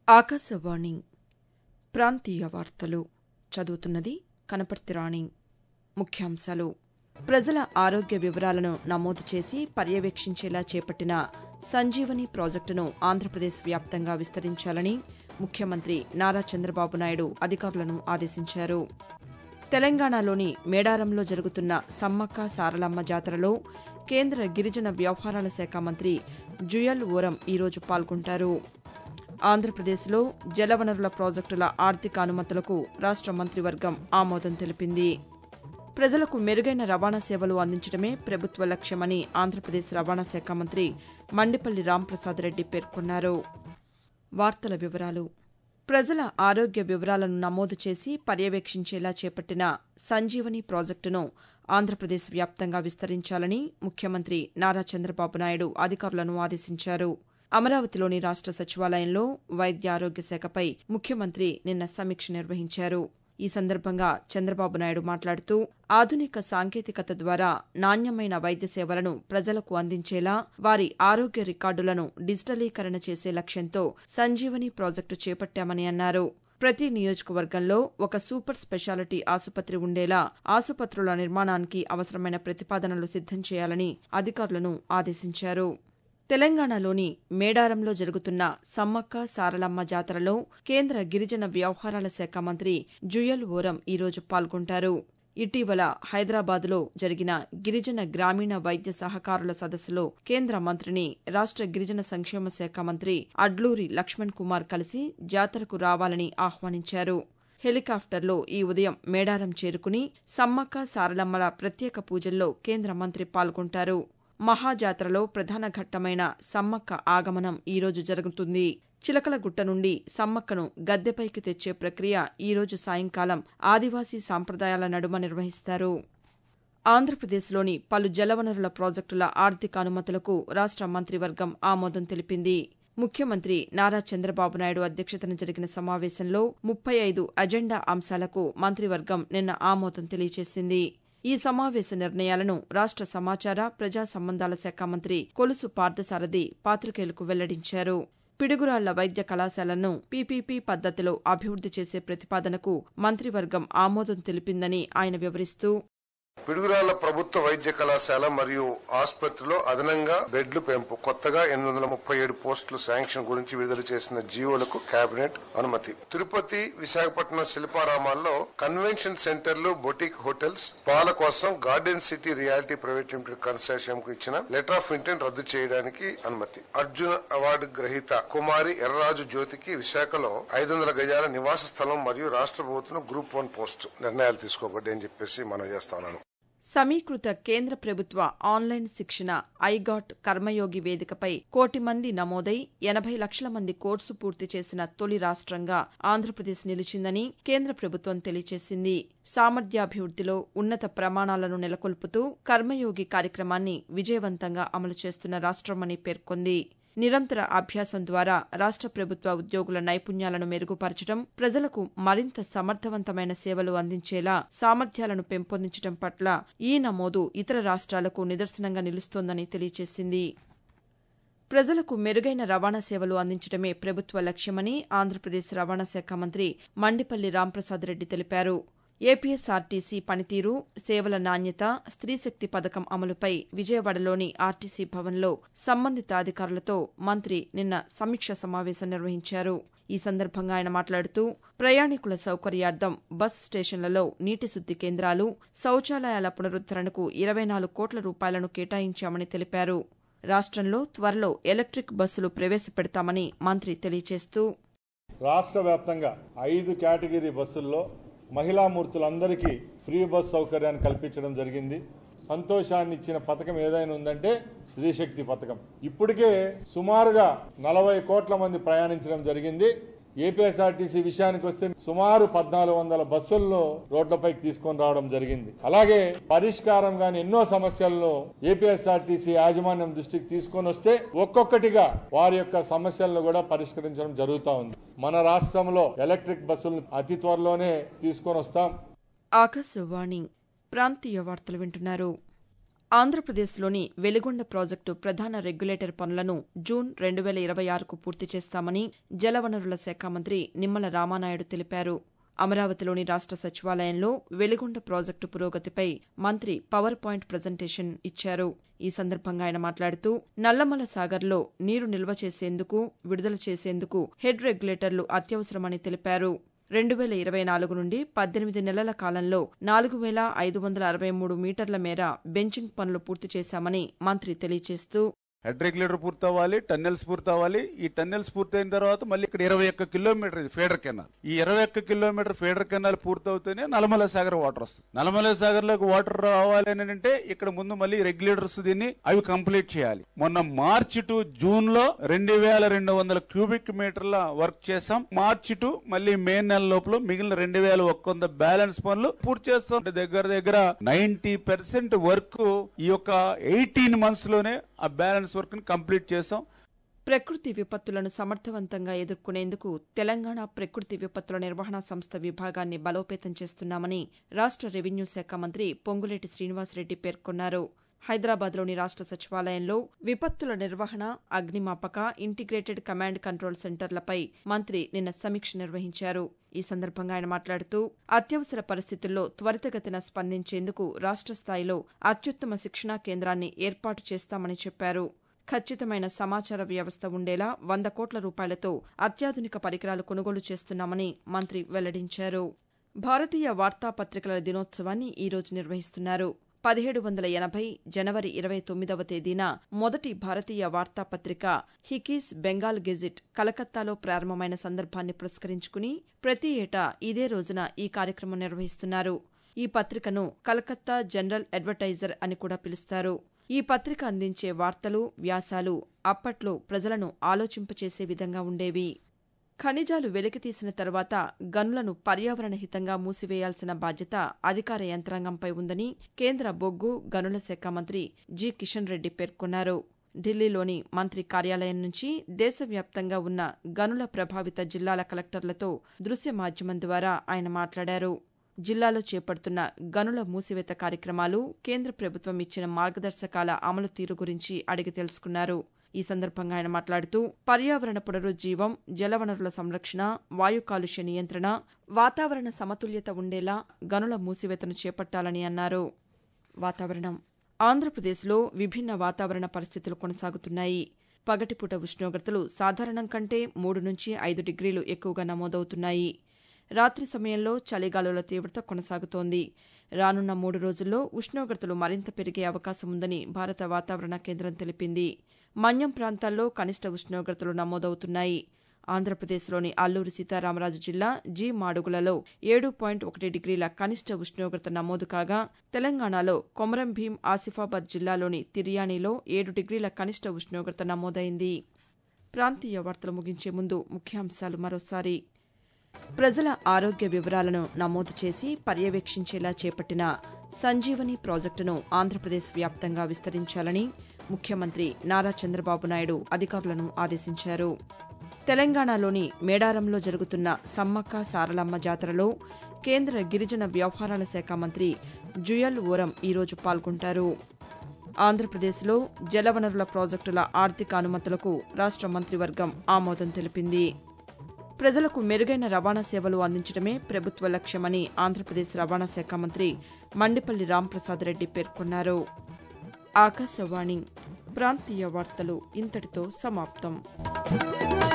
ఆకాశవాణి ప్రాంతీయ వార్తలు చదువుతున్నది కనపర్తి రాణి ముఖ్యాంశాలు ప్రజల ఆరోగ్య వివరాలను నమోదు చేసి పర్యవేక్షించేలా చేపట్టిన సంజీవని ప్రాజెక్టును ఆంధ్రప్రదేశ్ వ్యాప్తంగా విస్తరించాలని ముఖ్యమంత్రి నారా చంద్రబాబు నాయుడు అధికారులను ఆదేశించారు తెలంగాణలోని మేడారంలో జరుగుతున్న సమ్మక్క సారలమ్మ జాతరలో కేంద్ర గిరిజన వ్యవహారాల శాఖ మంత్రి జుయల్ ఓరం ఈరోజు పాల్గొంటారు ఆంధ్రప్రదేశ్లో జలవనరుల ప్రాజెక్టుల ఆర్థిక అనుమతులకు రాష్ట మంత్రివర్గం ఆమోదం తెలిపింది ప్రజలకు మెరుగైన రవాణా సేవలు అందించడమే ప్రభుత్వ లక్ష్యమని ఆంధ్రప్రదేశ్ రవాణా శాఖ మంత్రి మండిపల్లి రాంప్రసాద్ రెడ్డి పేర్కొన్నారు వార్తల వివరాలు ప్రజల ఆరోగ్య వివరాలను నమోదు చేసి పర్యవేక్షించేలా చేపట్టిన సంజీవని ప్రాజెక్టును ఆంధ్రప్రదేశ్ వ్యాప్తంగా విస్తరించాలని ముఖ్యమంత్రి నారా చంద్రబాబు నాయుడు అధికారులను ఆదేశించారు అమరావతిలోని రాష్ట సచివాలయంలో వైద్య ఆరోగ్య శాఖపై ముఖ్యమంత్రి నిన్న సమీక్ష నిర్వహించారు ఈ సందర్భంగా చంద్రబాబు నాయుడు మాట్లాడుతూ ఆధునిక సాంకేతికత ద్వారా నాణ్యమైన వైద్య సేవలను ప్రజలకు అందించేలా వారి ఆరోగ్య రికార్డులను డిజిటలీకరణ చేసే లక్ష్యంతో సంజీవని ప్రాజెక్టు చేపట్టామని అన్నారు ప్రతి నియోజకవర్గంలో ఒక సూపర్ స్పెషాలిటీ ఆసుపత్రి ఉండేలా ఆసుపత్రుల నిర్మాణానికి అవసరమైన ప్రతిపాదనలు సిద్దం చేయాలని అధికారులను ఆదేశించారు తెలంగాణలోని మేడారంలో జరుగుతున్న సమ్మక్క సారలమ్మ జాతరలో కేంద్ర గిరిజన వ్యవహారాల శాఖ మంత్రి జుయల్ ఓరం ఈరోజు పాల్గొంటారు ఇటీవల హైదరాబాద్లో జరిగిన గిరిజన గ్రామీణ వైద్య సహకారుల సదస్సులో కేంద్ర మంత్రిని రాష్ట గిరిజన సంక్షేమ శాఖ మంత్రి అడ్లూరి లక్ష్మణ్ కుమార్ కలిసి జాతరకు రావాలని ఆహ్వానించారు హెలికాప్టర్లో ఈ ఉదయం మేడారం చేరుకుని సమ్మక్క సారలమ్మల ప్రత్యేక పూజల్లో కేంద్ర మంత్రి పాల్గొంటారు మహాజాతరలో ప్రధాన ఘట్టమైన సమ్మక్క ఆగమనం ఈరోజు జరుగుతుంది చిలకలగుట్ట నుండి సమ్మక్కను గద్దెపైకి తెచ్చే ప్రక్రియ ఈరోజు సాయంకాలం ఆదివాసీ సాంప్రదాయాల నడుమ నిర్వహిస్తారు ఆంధ్రప్రదేశ్లోని పలు జలవనరుల ప్రాజెక్టుల ఆర్థిక అనుమతులకు రాష్ట మంత్రివర్గం ఆమోదం తెలిపింది ముఖ్యమంత్రి నారా చంద్రబాబు నాయుడు అధ్యక్షతన జరిగిన సమావేశంలో ముప్పై ఐదు అజెండా అంశాలకు మంత్రివర్గం నిన్న ఆమోదం తెలియజేసింది ఈ సమావేశ నిర్ణయాలను రాష్ట సమాచార ప్రజా సంబంధాల శాఖ మంత్రి కొలుసు పార్థసారథి పాతికేయులకు వెల్లడించారు పిడుగురాళ్ల వైద్య కళాశాలను పీపీపీ పద్దతిలో అభివృద్ది చేసే ప్రతిపాదనకు మంత్రివర్గం ఆమోదం తెలిపిందని ఆయన వివరిస్తూ పిడుగురాళ్ల ప్రభుత్వ వైద్య కళాశాల మరియు ఆసుపత్రిలో అదనంగా బెడ్లు పెంపు కొత్తగా ఎనిమిది వందల ముప్పై ఏడు పోస్టుల శాంక్షన్ గురించి విడుదల చేసిన జీవోలకు కేబినెట్ అనుమతి తిరుపతి విశాఖపట్నం శిల్పారామాల్లో కన్వెన్షన్ సెంటర్లు బొటిక్ హోటల్స్ పాల కోసం garden city reality private limited consortium కు ఇచ్చిన లెటర్ ఆఫ్ ఇంటెంట్ రద్దు చేయడానికి అనుమతి అర్జున అవార్డు గ్రహీత కుమారి ఎర్రరాజు జ్యోతికి విశాఖలో ఐదు వందల గజాల నివాస స్థలం మరియు రాష్ట్ర ప్రభుత్వం గ్రూప్ వన్ పోస్ట్ నిర్ణయాలు తీసుకోబడ్డాయని చెప్పేసి మనం చేస్తాను సమీకృత కేంద్ర ప్రభుత్వ ఆన్లైన్ శిక్షణ ఐగాట్ కర్మయోగి వేదికపై కోటి మంది నమోదై ఎనభై లక్షల మంది కోర్సు పూర్తి చేసిన తొలి రాష్ట్రంగా ఆంధ్రప్రదేశ్ నిలిచిందని కేంద్ర ప్రభుత్వం తెలియజేసింది సామర్థ్యాభివృద్దిలో ఉన్నత ప్రమాణాలను నెలకొల్పుతూ కర్మయోగి కార్యక్రమాన్ని విజయవంతంగా అమలు చేస్తున్న రాష్టమని పేర్కొంది నిరంతర అభ్యాసం ద్వారా రాష్ట ప్రభుత్వ ఉద్యోగుల నైపుణ్యాలను మెరుగుపరచడం ప్రజలకు మరింత సమర్థవంతమైన సేవలు అందించేలా సామర్థ్యాలను పెంపొందించడం పట్ల ఈ నమోదు ఇతర రాష్ట్రాలకు నిదర్శనంగా నిలుస్తోందని తెలియజేసింది ప్రజలకు మెరుగైన రవాణా సేవలు అందించడమే ప్రభుత్వ లక్ష్యమని ఆంధ్రప్రదేశ్ రవాణా శాఖ మంత్రి మండిపల్లి రాంప్రసాద్ రెడ్డి తెలిపారు ఏపీఎస్ఆర్టీసీ పనితీరు సేవల నాణ్యత స్త్రీశక్తి పథకం అమలుపై విజయవాడలోని ఆర్టీసీ భవన్లో సంబంధిత అధికారులతో మంత్రి నిన్న సమీక్ష సమావేశం నిర్వహించారు ఈ సందర్భంగా ఆయన మాట్లాడుతూ ప్రయాణికుల సౌకర్యార్థం బస్ స్టేషన్లలో నీటి శుద్ది కేంద్రాలు శౌచాలయాల పునరుద్దరణకు ఇరవై నాలుగు కోట్ల రూపాయలను కేటాయించామని తెలిపారు రాష్ట్రంలో త్వరలో ఎలక్ట్రిక్ బస్సులు ప్రవేశపెడతామని మంత్రి తెలియజేస్తూ రాష్ట్ర వ్యాప్తంగా ఐదు కేటగిరీ బస్సుల్లో మహిళామూర్తులందరికీ ఫ్రీ బస్ సౌకర్యాన్ని కల్పించడం జరిగింది సంతోషాన్ని ఇచ్చిన పథకం ఏదైనా ఉందంటే స్త్రీశక్తి పథకం ఇప్పటికే సుమారుగా నలభై కోట్ల మంది ప్రయాణించడం జరిగింది ఏపీఎస్ఆర్టీసీ విషయానికి వస్తే సుమారు పద్నాలుగు వందల బస్సుల్లో రోడ్లపైకి తీసుకొని రావడం జరిగింది అలాగే పరిష్కారం గాని ఎన్నో సమస్యలను ఏపీఎస్ఆర్టీసీ యాజమాన్యం దృష్టికి తీసుకొని వస్తే ఒక్కొక్కటిగా వారి యొక్క సమస్యలను కూడా పరిష్కరించడం జరుగుతూ ఉంది మన రాష్ట్రంలో ఎలక్ట్రిక్ బస్సులను అతి త్వరలోనే తీసుకొని వస్తాం ఆకాశవాణి ప్రాంతీయ వార్తలు వింటున్నారు ఆంధ్రప్రదేశ్లోని వెలిగొండ ప్రాజెక్టు ప్రధాన రెగ్యులేటర్ పనులను జూన్ రెండు వేల ఇరవై ఆరుకు పూర్తి చేస్తామని జలవనరుల శాఖ మంత్రి నిమ్మల రామానాయుడు తెలిపారు అమరావతిలోని రాష్ట సచివాలయంలో వెలిగొండ ప్రాజెక్టు పురోగతిపై మంత్రి పవర్ పాయింట్ ప్రజెంటేషన్ ఇచ్చారు ఈ సందర్భంగా ఆయన మాట్లాడుతూ నల్లమల సాగర్లో నీరు నిల్వ చేసేందుకు విడుదల చేసేందుకు హెడ్ రెగ్యులేటర్లు అత్యవసరమని తెలిపారు రెండు వేల ఇరవై నాలుగు నుండి పద్దెనిమిది నెలల కాలంలో నాలుగు వేల ఐదు వందల అరవై మూడు మీటర్ల మేర బెంచింగ్ పనులు పూర్తి చేశామని మంత్రి తెలియజేస్తూ హెడ్ రెగ్యులేటర్ పూర్తవ్వాలి టన్నెల్స్ పూర్తవ్వాలి ఈ టన్నెల్స్ పూర్తయిన తర్వాత మళ్ళీ ఇక్కడ ఇరవై ఒక్క కిలోమీటర్ ఇది ఫీడర్ కెనాల్ ఈ ఇరవై ఒక్క కిలోమీటర్ ఫీడర్ కెనాల్ పూర్తవుతూనే నల్లమల సాగర్ వాటర్ వస్తుంది నల్లమల సాగర్ లోకి వాటర్ రావాలి అని అంటే ఇక్కడ ముందు మళ్ళీ రెగ్యులేటర్స్ దీన్ని అవి కంప్లీట్ చేయాలి మొన్న మార్చి టు జూన్ లో రెండు వేల రెండు వందల క్యూబిక్ మీటర్ల వర్క్ చేసాం మార్చి టు మళ్ళీ మే నెల లోపల మిగిలిన రెండు వేల ఒక్క వంద బ్యాలెన్స్ పనులు పూర్తి చేస్తాం దగ్గర దగ్గర నైన్టీ పర్సెంట్ వర్క్ ఈ యొక్క ఎయిటీన్ మంత్స్ లోనే ఆ బ్యాలెన్స్ వర్క్ ని కంప్లీట్ చేసాం ప్రకృతి విపత్తులను సమర్థవంతంగా ఎదుర్కొనేందుకు తెలంగాణ ప్రకృతి విపత్తుల నిర్వహణ సంస్థ విభాగాన్ని బలోపేతం చేస్తున్నామని రాష్ట రెవెన్యూ శాఖ మంత్రి పొంగులేటి శ్రీనివాసరెడ్డి పేర్కొన్నారు హైదరాబాద్లోని రాష్ట సచివాలయంలో విపత్తుల నిర్వహణ అగ్నిమాపక ఇంటిగ్రేటెడ్ కమాండ్ కంట్రోల్ సెంటర్లపై మంత్రి నిన్న సమీక్ష నిర్వహించారు ఈ సందర్భంగా ఆయన మాట్లాడుతూ అత్యవసర పరిస్థితుల్లో త్వరితగతిన స్పందించేందుకు రాష్ట స్థాయిలో అత్యుత్తమ శిక్షణా కేంద్రాన్ని ఏర్పాటు చేస్తామని చెప్పారు ఖచ్చితమైన సమాచార వ్యవస్థ ఉండేలా వంద కోట్ల రూపాయలతో అత్యాధునిక పరికరాలు కొనుగోలు చేస్తున్నామని మంత్రి వెల్లడించారు భారతీయ వార్తాపత్రికల దినోత్సవాన్ని ఈరోజు నిర్వహిస్తున్నారు పదిహేడు వందల ఎనభై జనవరి ఇరవై తొమ్మిదవ తేదీన మొదటి భారతీయ వార్తాపత్రిక హికీస్ బెంగాల్ గెజిట్ కలకత్తాలో ప్రారంభమైన సందర్భాన్ని పురస్కరించుకుని ప్రతి ఏటా ఇదే రోజున ఈ కార్యక్రమం నిర్వహిస్తున్నారు ఈ పత్రికను కలకత్తా జనరల్ అడ్వర్టైజర్ అని కూడా పిలుస్తారు ఈ పత్రిక అందించే వార్తలు వ్యాసాలు అప్పట్లో ప్రజలను ఆలోచింపచేసే విధంగా ఉండేవి ఖనిజాలు వెలికితీసిన తర్వాత గనులను పర్యావరణ హితంగా మూసివేయాల్సిన బాధ్యత అధికార యంత్రాంగంపై ఉందని కేంద్ర బొగ్గు గనుల శాఖ మంత్రి జి కిషన్ రెడ్డి పేర్కొన్నారు ఢిల్లీలోని మంత్రి కార్యాలయం నుంచి దేశవ్యాప్తంగా ఉన్న గనుల ప్రభావిత జిల్లాల కలెక్టర్లతో దృశ్య మాధ్యమం ద్వారా ఆయన మాట్లాడారు జిల్లాలో చేపడుతున్న గనుల మూసివేత కార్యక్రమాలు కేంద్ర ప్రభుత్వం ఇచ్చిన మార్గదర్శకాల అమలు తీరు గురించి అడిగి తెలుసుకున్నారు ఈ సందర్భంగా ఆయన మాట్లాడుతూ పర్యావరణ పునరుజ్జీవం జలవనరుల సంరక్షణ వాయు కాలుష్య నియంత్రణ వాతావరణ సమతుల్యత ఉండేలా గనుల మూసివేతను చేపట్టాలని అన్నారు వాతావరణం ఆంధ్రప్రదేశ్లో విభిన్న వాతావరణ పరిస్థితులు కొనసాగుతున్నాయి పగటిపూట ఉష్ణోగ్రతలు సాధారణం కంటే మూడు నుంచి ఐదు డిగ్రీలు ఎక్కువగా నమోదవుతున్నాయి రాత్రి సమయంలో చలిగాలుల తీవ్రత కొనసాగుతోంది రానున్న మూడు రోజుల్లో ఉష్ణోగ్రతలు మరింత పెరిగే అవకాశం ఉందని భారత వాతావరణ కేంద్రం తెలిపింది మన్యం ప్రాంతాల్లో కనిష్ట ఉష్ణోగ్రతలు నమోదవుతున్నాయి ఆంధ్రప్రదేశ్లోని అల్లూరి సీతారామరాజు జిల్లా జీ మాడుగులలో ఏడు పాయింట్ ఒకటి డిగ్రీల కనిష్ట ఉష్ణోగ్రత నమోదు కాగా తెలంగాణలో కొమరం భీం ఆసిఫాబాద్ జిల్లాలోని తిర్యానీలో ఏడు డిగ్రీల కనిష్ట ఉష్ణోగ్రత నమోదైంది ప్రాంతీయ వార్తలు ముగించే ముందు ముఖ్యాంశాలు మరోసారి ప్రజల ఆరోగ్య వివరాలను నమోదు చేసి పర్యవేక్షించేలా చేపట్టిన సంజీవని ప్రాజెక్టును ఆంధ్రప్రదేశ్ వ్యాప్తంగా విస్తరించాలని ముఖ్యమంత్రి నారా చంద్రబాబు నాయుడు అధికారులను ఆదేశించారు తెలంగాణలోని మేడారంలో జరుగుతున్న సమ్మక్క సారలమ్మ జాతరలో కేంద్ర గిరిజన వ్యవహారాల శాఖ మంత్రి జుయల్ ఓరం ఈరోజు పాల్గొంటారు ఆంధ్రప్రదేశ్లో జలవనరుల ప్రాజెక్టుల ఆర్థిక అనుమతులకు రాష్ట మంత్రివర్గం ఆమోదం తెలిపింది ప్రజలకు మెరుగైన రవాణా సేవలు అందించడమే ప్రభుత్వ లక్ష్యమని ఆంధ్రప్రదేశ్ రవాణా శాఖ మంత్రి మండిపల్లి రాంప్రసాద్ రెడ్డి పేర్కొన్నారు ఆకాశవాణి ప్రాంతీయ వార్తలు ఇంతటితో సమాప్తం